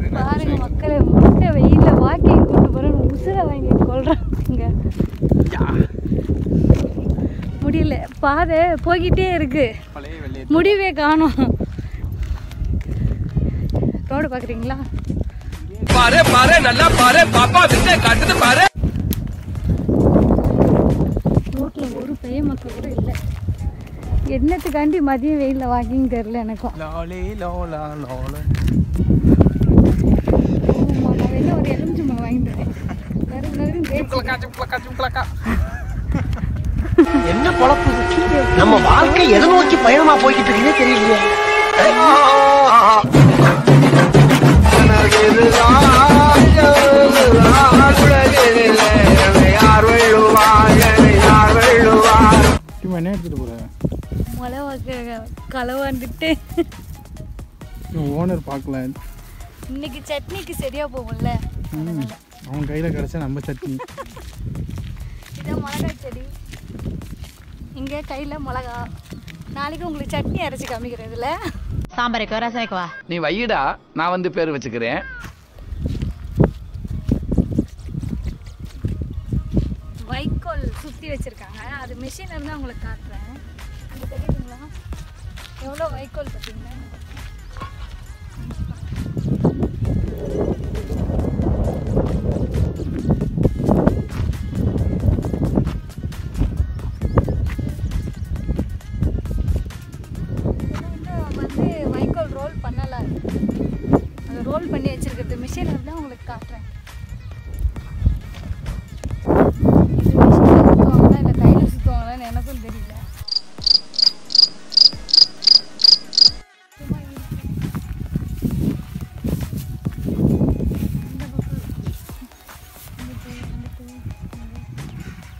பாருங்க மக்களை முழுக்க வெயில்ல வாக்கிங் கூட்டு போறேன்னு உசுரை வாங்கி கொள்றாங்க முடியல பாதை போய்கிட்டே இருக்கு பழைய வெள்ளை முடிவே காணும் ரோடு பாக்குறீங்களா பாரு பாரு நல்லா பாரு பாப்பா வித்தை காட்டுது பாரு ரோட்ல ஒரு பெரிய மக்கள் கூட இல்லை என்னத்துக்காண்டி மதியம் வெயில்ல வாக்கிங் தெரியல எனக்கும் லாலே லோலா லோல ஆமா, நான் வெளில ஒரு எலுமிச்சம்பழம் வாங்கிட்டு வரேன் நறு நறுன்னு தேய்ச்சி சும்ப்ளக்கா சும்ப்ளக்கா சும்ப்ளக்கா என்ன பொழப்பு இது? நம்ம வாழ்க்கை எதை நோக்கி பயணமா போய்கிட்டு இருக்குன்னே தெரியலையே சும்மா என்ன எடுத்துட்டு போற மழை வாக்க களவாண்டுட்டு ஓனர் பார்க்கல இன்னைக்கு சட்னிக்கு சரியா போகும்ல ம் அவன் கையில் கிடச்சா நம்ம சட்னி இதான் மிளகாய் செடி இங்கே கையில் மிளகா நாளைக்கு உங்களுக்கு சட்னி அரைச்சி காமிக்கிறேன் இதில் சாம்பார் வைக்கவா ரசம் வைக்கவா நீ வையிடா நான் வந்து பேர் வச்சுக்கிறேன் வைக்கோல் சுற்றி வச்சுருக்காங்க அது மிஷின் இருந்தால் உங்களுக்கு காட்டுறேன் அது தெரியுதுங்களா எவ்வளோ வைக்கோல் பார்த்தீங்களா இன்னும் வந்து வைக்கோல் ரோல் பண்ணலை அது ரோல் பண்ணி வச்சிருக்கிறது மிஷின் இருந்தால் உங்களுக்கு காட்டுறேன் இது மிஷினில் சுற்றுவாங்களா இல்லை கையில் சுற்றுவாங்களான்னு எனக்கும் தெரியல சும்மா இருக்கு. இந்த பக்கம். இங்கிட்டு, இங்கிட்டு, இங்க.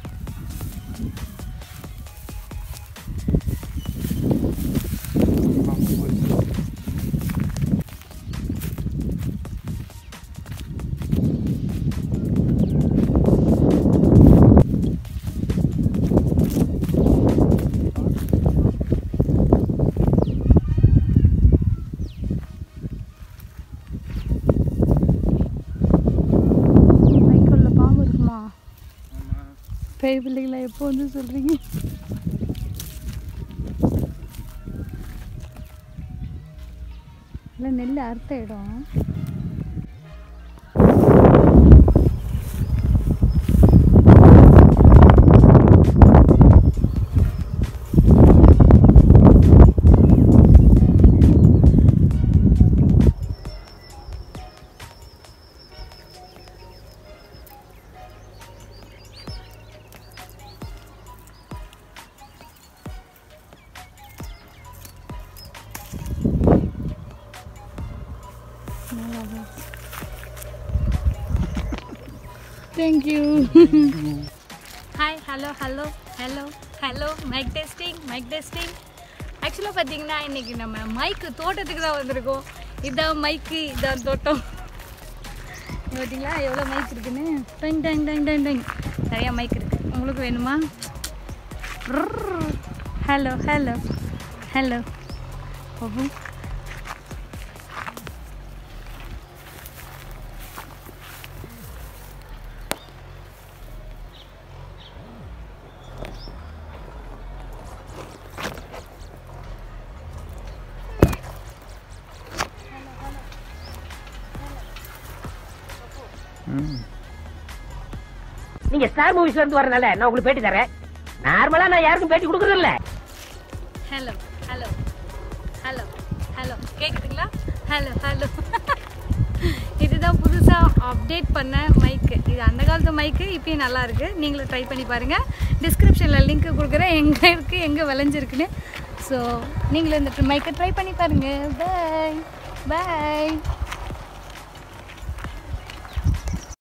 வைக்கோல்ல பாம்பு இருக்குமா பேய் பிள்ளைகளை எப்போ வந்து சொல்றீங்க இல்லை நெல் அறுத்த இடம் thank you hi hello hello hello hello mic testing mic testing ஆக்சுவலாக பார்த்தீங்கன்னா இன்னைக்கு நம்ம மைக்கு தோட்டத்துக்கு தான் வந்திருக்கோம் இதான் மைக்கு இதான் தோட்டம் இங்க பார்த்தீங்களா எவ்வளோ மைக் இருக்குன்னு டங் டங் டங் டங் டங் நிறையா மைக் இருக்குது உங்களுக்கு வேணுமா ஹலோ ஹலோ ஹலோ ஓஹோ நீங்க ஸ்டார் மூவிஸ்ல இருந்து வரனால நான் உங்களுக்கு பேட்டி தரேன் நார்மலா நான் யாருக்கும் பேட்டி கொடுக்கறது இல்ல ஹலோ ஹலோ ஹலோ ஹலோ கேக்குதுங்களா ஹலோ ஹலோ இதுதான் புதுசாக அப்டேட் பண்ண மைக்கு இது அந்த காலத்து மைக்கு இப்பயும் நல்லா இருக்கு நீங்களும் ட்ரை பண்ணி பாருங்கள் டிஸ்கிரிப்ஷனில் லிங்க் கொடுக்குறேன் எங்கே இருக்குது எங்கே விளைஞ்சிருக்குன்னு ஸோ நீங்களும் இந்த மைக்கை ட்ரை பண்ணி பாருங்கள் பாய் பாய்